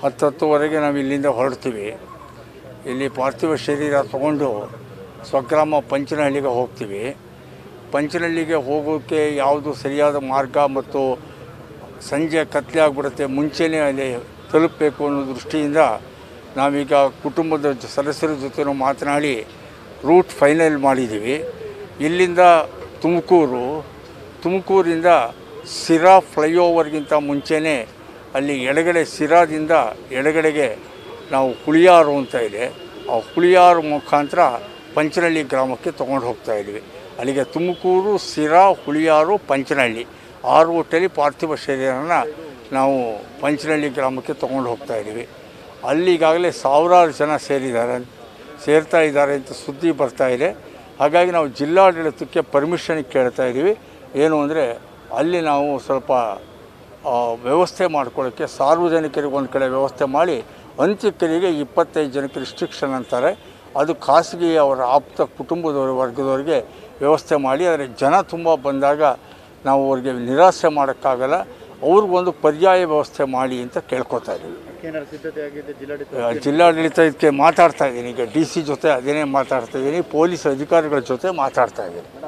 ಹತ್ತು ಹತ್ತುವರೆಗೆ ನಾವು ಇಲ್ಲಿಂದ ಹೊರಡ್ತೀವಿ ಇಲ್ಲಿ ಪಾರ್ಥಿವ ಶರೀರ ತಗೊಂಡು ಸ್ವಗ್ರಾಮ ಪಂಚನಹಳ್ಳಿಗೆ ಹೋಗ್ತೀವಿ ಪಂಚನಹಳ್ಳಿಗೆ ಹೋಗೋಕ್ಕೆ ಯಾವುದು ಸರಿಯಾದ ಮಾರ್ಗ ಮತ್ತು ಸಂಜೆ ಕತ್ಲೆ ಆಗಿಬಿಡುತ್ತೆ ಮುಂಚೆನೇ ಅಲ್ಲಿ ತಲುಪಬೇಕು ಅನ್ನೋ ದೃಷ್ಟಿಯಿಂದ ನಾವೀಗ ಕುಟುಂಬದ ಜ- ಸದಸ್ಯರ ಜೊತೆ ಮಾತನಾಡಿ ರೂಟ್ ಫೈನಲ್ ಮಾಡಿದ್ದೀವಿ ಇಲ್ಲಿಂದ ತುಮಕೂರು ತುಮಕೂರಿಂದ ಸಿರಾ ಫ್ಲೈಓವರ್ಗಿಂತ ಮುಂಚೆನೇ ಅಲ್ಲಿ ಎಡಗಡೆ ಸಿರಾದಿಂದ ಎಡಗಡೆಗೆ ನಾವು ಹುಳಿಯಾರು ಅಂತ ಇದೆ ಆ ಹುಳಿಯಾರು ಮುಖಾಂತರ ಪಂಚನಹಳ್ಳಿ ಗ್ರಾಮಕ್ಕೆ ತೊಗೊಂಡು ಹೋಗ್ತಾ ಇದ್ವಿ ಅಲ್ಲಿಗೆ ತುಮಕೂರು ಸಿರಾ ಹುಳಿಯಾರು ಪಂಚನಹಳ್ಳಿ ಆ ರೂಟಲ್ಲಿ ಪಾರ್ಥಿವ ಶರೀರನ ನಾವು ಪಂಚನಹಳ್ಳಿ ಗ್ರಾಮಕ್ಕೆ ತೊಗೊಂಡು ಹೋಗ್ತಾ ಇದ್ದೀವಿ ಅಲ್ಲಿ ಈಗಾಗಲೇ ಸಾವಿರಾರು ಜನ ಸೇರಿದ್ದಾರೆ ಸೇರ್ತಾ ಇದ್ದಾರೆ ಅಂತ ಸುದ್ದಿ ಬರ್ತಾ ಇದೆ ಹಾಗಾಗಿ ನಾವು ಜಿಲ್ಲಾಡಳಿತಕ್ಕೆ ಪರ್ಮಿಷನ್ ಕೇಳ್ತಾ ಇದ್ದೀವಿ ಏನು ಅಂದರೆ ಅಲ್ಲಿ ನಾವು ಸ್ವಲ್ಪ ಆ, ವ್ಯವಸ್ಥೆ ಮಾಡ್ಕೊಳ್ಳೋಕ್ಕೆ ಸಾರ್ವಜನಿಕರಿಗೆ ಒಂದು ಕಡೆ ವ್ಯವಸ್ಥೆ ಮಾಡಿ ಅಂತ್ಯಕ್ರಿಯೆಗೆ ಇಪ್ಪತ್ತೈದು ಜನಕ್ಕೆ ರಿಸ್ಟ್ರಿಕ್ಷನ್ ಅಂತಾರೆ ಅದು ಖಾಸಗಿ ಅವರ ಆಪ್ತ ಕುಟುಂಬದವರ ವರ್ಗದವರಿಗೆ ವ್ಯವಸ್ಥೆ ಮಾಡಿ ಆದರೆ ಜನ ತುಂಬ ಬಂದಾಗ ನಾವು ಅವ್ರಿಗೆ ನಿರಾಸೆ ಮಾಡೋಕ್ಕಾಗಲ್ಲ ಅವ್ರಿಗೊಂದು ಪರ್ಯಾಯ ವ್ಯವಸ್ಥೆ ಮಾಡಿ ಅಂತ ಕೇಳ್ಕೊತಾ ಇದ್ದೀವಿ ಏನಾದ್ರು ಸಿದ್ಧತೆ ಆಗಿದೆ ಜಿಲ್ಲಾಡಳಿತ ಆ, ಜಿಲ್ಲಾಡಳಿತ ಇದಕ್ಕೆ ಮಾತಾಡ್ತಾ ಇದ್ದೀನಿ ಈಗ ಡಿ ಸಿ ಜೊತೆ ಅದೇನೇ ಮಾತಾಡ್ತಾ ಇದ್ದೀನಿ ಪೊಲೀಸ್ ಅಧಿಕಾರಿಗಳ ಜೊತೆ ಮಾತಾಡ್ತಾ ಇದ್ದೀನಿ